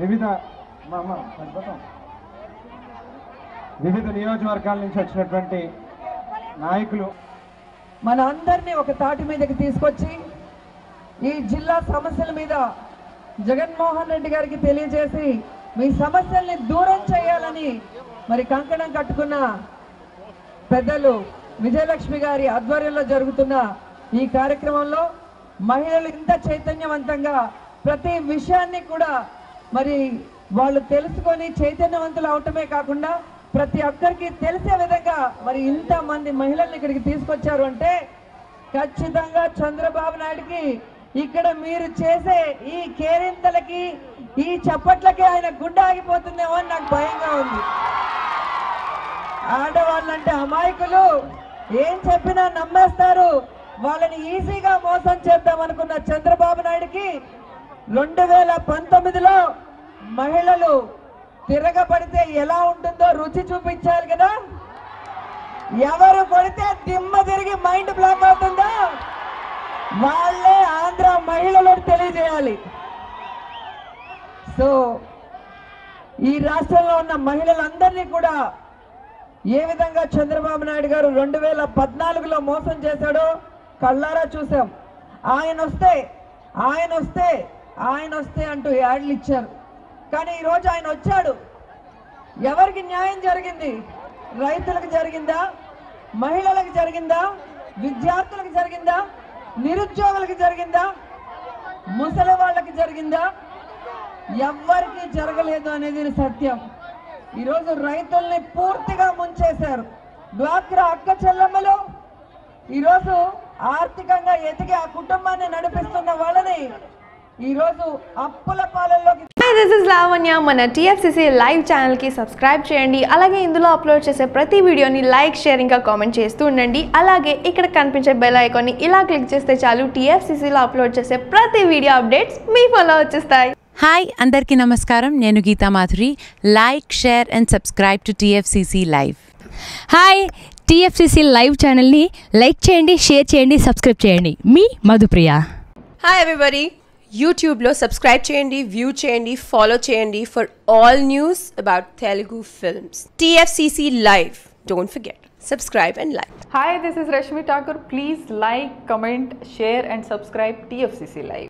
వివిధ మా అమ్మ, సరిపోతాం. వివిధ నియోజకవర్గాల నుంచి వచ్చినటువంటి నాయకులు మన అందరినీ ఒక తాటి మీదకి తీసుకొచ్చి ఈ జిల్లా సమస్యల మీద జగన్మోహన్ రెడ్డి గారికి తెలియజేసి మీ సమస్యల్ని దూరం చేయాలని మరి కంకణం కట్టుకున్న పెద్దలు విజయలక్ష్మి గారి ఆధ్వర్యంలో జరుగుతున్న ఈ కార్యక్రమంలో మహిళలు ఇంత చైతన్యవంతంగా ప్రతి విషయాన్ని కూడా మరి వాళ్ళు తెలుసుకొని చైతన్యవంతులు అవటమే కాకుండా ప్రతి ఒక్కరికి తెలిసే విధంగా మరి ఇంత మంది మహిళల్ని ఇక్కడికి తీసుకొచ్చారు అంటే ఖచ్చితంగా చంద్రబాబు నాయుడుకి ఇక్కడ మీరు చేసే ఈ కేరింతలకి ఈ చప్పట్లకి ఆయన గుండె ఆగిపోతుందేమో అని నాకు భయంగా ఉంది ఆడవాళ్ళంటే అమాయకులు ఏం చెప్పినా నమ్మేస్తారు వాళ్ళని ఈజీగా మోసం చేద్దాం అనుకున్న చంద్రబాబు నాయుడుకి రెండు వేల పంతొమ్మిదిలో మహిళలు తిరగబడితే ఎలా ఉంటుందో రుచి చూపించాలి కదా ఎవరు కొడితే దిమ్మ తిరిగి మైండ్ బ్లాక్ అవుతుందో వాళ్ళే ఆంధ్ర మహిళలను తెలియజేయాలి సో ఈ రాష్ట్రంలో ఉన్న మహిళలందరినీ కూడా ఏ విధంగా చంద్రబాబు నాయుడు గారు రెండు వేల పద్నాలుగులో మోసం చేశాడో కళ్ళారా చూసాం ఆయన వస్తే ఆయన వస్తే ఆయన వస్తే అంటూ యాడ్లు ఇచ్చారు కానీ ఈరోజు ఆయన వచ్చాడు ఎవరికి న్యాయం జరిగింది రైతులకు జరిగిందా మహిళలకు జరిగిందా విద్యార్థులకు జరిగిందా నిరుద్యోగులకు జరిగిందా ముసలి వాళ్ళకి జరిగిందా ఎవ్వరికి జరగలేదు అనేది సత్యం ఈరోజు రైతుల్ని పూర్తిగా ముంచేశారు డ్వాక్రా అక్క చెల్లెమ్మలు ఈరోజు ఆర్థికంగా ఎదిగి ఆ కుటుంబాన్ని నడిపిస్తున్న వాళ్ళని ఈరోజు అప్పుల పాలల్లోకి హాయ్ దిస్ ఇస్ లావణ్య మన టీఎఫ్సిసి లైవ్ ఛానల్కి సబ్స్క్రైబ్ చేయండి అలాగే ఇందులో అప్లోడ్ చేసే ప్రతి వీడియోని లైక్ షేర్ ఇంకా కామెంట్ చేస్తూ ఉండండి అలాగే ఇక్కడ కనిపించే బెల్ ఐకాన్ని ఇలా క్లిక్ చేస్తే చాలు టీఎఫ్సిసిలో అప్లోడ్ చేసే ప్రతి వీడియో అప్డేట్స్ మీ ఫోన్లో వచ్చేస్తాయి హాయ్ అందరికీ నమస్కారం నేను Geetha Madhuri like share and subscribe to TFCC live hi TFCC live ఛానల్ని లైక్ చేయండి షేర్ చేయండి సబ్స్క్రైబ్ చేయండి మీ మధుప్రియ హాయ్ ఎవ్రీబడి యూట్యూబ్లో సబ్స్క్రైబ్ చేయండి వ్యూ చేయండి ఫాలో చేయండి for all news about Telugu films TFCC live don't forget subscribe and like Hi, this is Rashmi Thakur. Please like, comment, share, and subscribe TFCC Live.